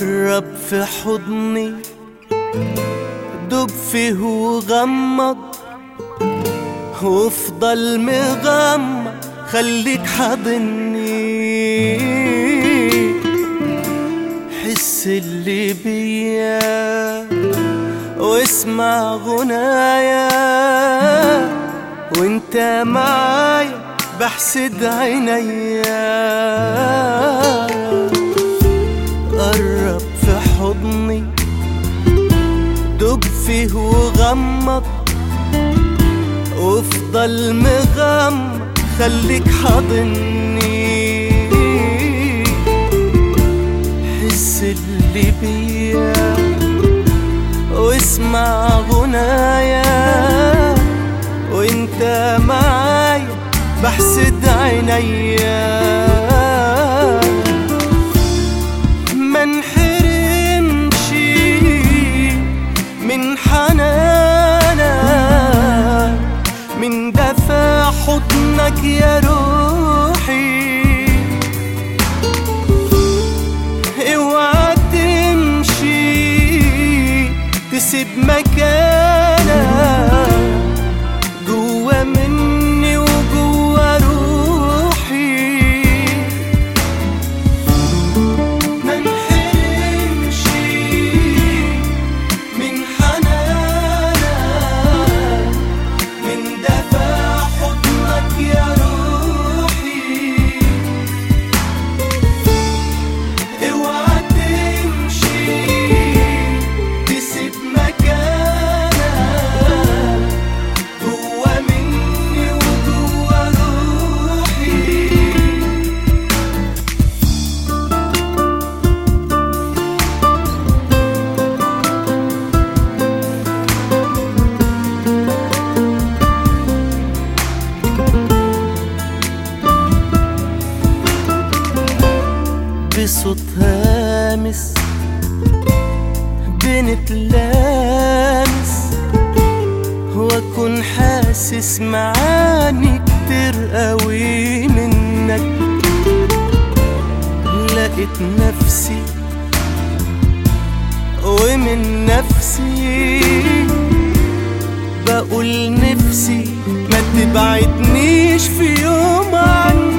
قرب في حضني دب فيه وغمض وافضل مغمض خليك حاضني حس اللي بيا واسمع غنايا وانت معايا بحسد عينيا قرب في حضني دب فيه وغمض وافضل مغمض خليك حاضني حس اللي بيا واسمع غنايا وانت معايا بحسد عينيا ما انحرمش من حنانك من دفع حضنك يا روحي اوعى تمشي تسيب مكانك جوا مني وجوا روحي ما انحرمش من حنانك من دفع حضنك يا روحي اوعى تمشي تسيب مكانك جوا مني وجوا روحي بصوت هامس بنتلامس واكون حاسس معاني كتير قوي منك لقيت نفسي ومن نفسي بقول نفسي ما تبعدنيش في يوم عنك